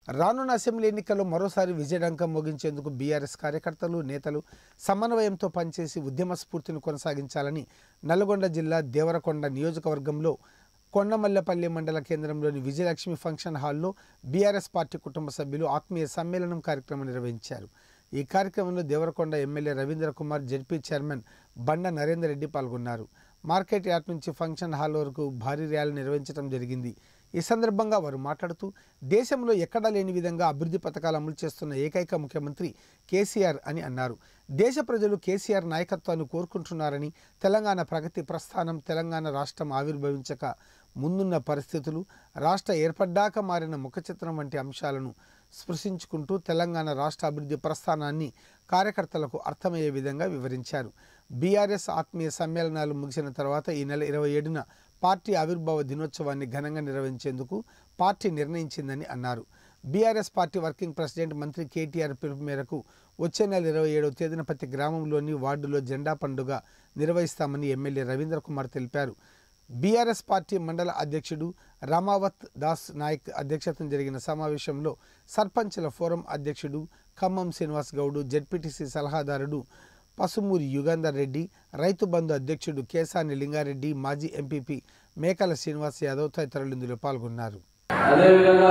రానున్న అసెంబ్లీ ఎన్నికల్లో మరోసారి విజయడంకం మోగించేందుకు బీఆర్ఎస్ కార్యకర్తలు నేతలు సమన్వయంతో పనిచేసి ఉద్యమ స్ఫూర్తిని కొనసాగించాలని నల్గొండ జిల్లా దేవరకొండ నియోజకవర్గంలో కొండమల్లపల్లి మండల కేంద్రంలోని విజయలక్ష్మి ఫంక్షన్ హాల్లో బీఆర్ఎస్ పార్టీ కుటుంబ సభ్యులు ఆత్మీయ సమ్మేళనం కార్యక్రమం నిర్వహించారు ఈ కార్యక్రమంలో Devarakonda MLA Ravindra Kumar ZP chairman Banda Narender Reddy పాల్గొన్నారు మార్కెట్ యార్డ్ నుంచి ఫంక్షన్ హాల్ వరకు భారీ ర్యాలీ నిర్వహించడం జరిగింది ఈ సందర్భంగా వారు మాట్లాడుతూ దేశంలో ఎక్కడా లేని విధంగా అభివృద్ధి పథకాలు అమలు చేస్తున్న ఏకైక ముఖ్యమంత్రి కేసీఆర్ అని అన్నారు దేశ ప్రజలు కేసీఆర్ నాయకత్వాన్ని కోరుకుంటున్నారని తెలంగాణ ప్రగతి ప్రస్థానం తెలంగాణ రాష్ట్రం ఆవిర్భవించక ముందున్న పరిస్థితులు రాష్ట్ర ఏర్పడ్డాక మారిన ముఖచిత్రం వంటి అంశాలను స్పృశించుకుంటూ తెలంగాణ రాష్ట్ర అభివృద్ధి ప్రస్థానాన్ని కార్యకర్తలకు అర్థమయ్యే విధంగా వివరించారు బీఆర్ఎస్ ఆత్మీయ సమ్మేళనాలు ముగిసిన తర్వాత ఈ నెల ఇరవై ఏడున పార్టీ ఆవిర్భావ దినోత్సవాన్ని ఘనంగా నిర్వహించేందుకు పార్టీ నిర్ణయించిందని అన్నారు బీఆర్ఎస్ పార్టీ వర్కింగ్ ప్రెసిడెంట్ మంత్రి కేటీఆర్ పిలుపు మేరకు వచ్చే నెల ఇరవై ఏడవ తేదీన ప్రతి గ్రామంలోని వార్డులో జెండా పండుగ నిర్వహిస్తామని ఎమ్మెల్యే రవీంద్ర కుమార్ తెలిపారు బీఆర్ఎస్ పార్టీ మండల అధ్యక్షుడు రామావత్ దాస్ నాయక్ అధ్యక్షతన జరిగిన సమావేశంలో సర్పంచ్ల ఫోరం అధ్యక్షుడు ఖమ్మం శ్రీనివాస్ గౌడు జెడ్పీటీసీ సలహాదారుడు పసుమూరి యుగంధర్ రెడ్డి రైతు బంధు అధ్యక్షుడు కేసాని లింగారెడ్డి మాజీ ఎంపీపీ మేకల శ్రీనివాస్ యాదవ్ తదితరులు ఇందులో పాల్గొన్నారు అదేవిధంగా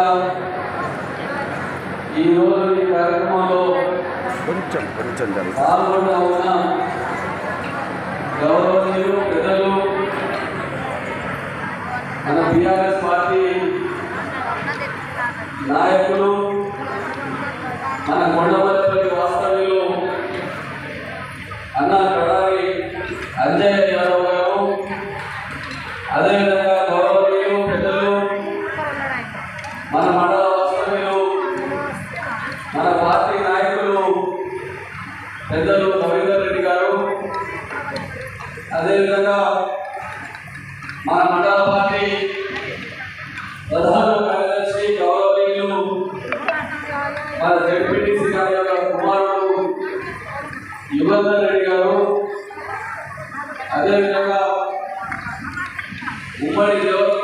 ఈ రోజు ఈ కార్యక్రమంలో కొంచెం కొంచెం జరుగుతుంది పాల్గొన్న ఉన్న గౌరవనీయులు పెద్దలు మన బీఆర్ఎస్ పార్టీ నాయకులు మన కొండమల్లపల్లి వాస్తవ్యులు అన్న కడారి అంజయ్య యాదవ్ గారు అదేవిధంగా గౌరవనీయులు పెద్దలు మన మండల వాస్తవ్యులు మన పార్టీ నాయకులు పెద్దలు రవీందర్ రెడ్డి గారు అదేవిధంగా మన మండల పార్టీ ప్రధాన కార్యదర్శి గౌరవనీయులు మన జడ్పీటీసీ గారి యొక్క కుమారుడు యుగంధర్ రెడ్డి గారు అదేవిధంగా ఉమ్మడి దేవత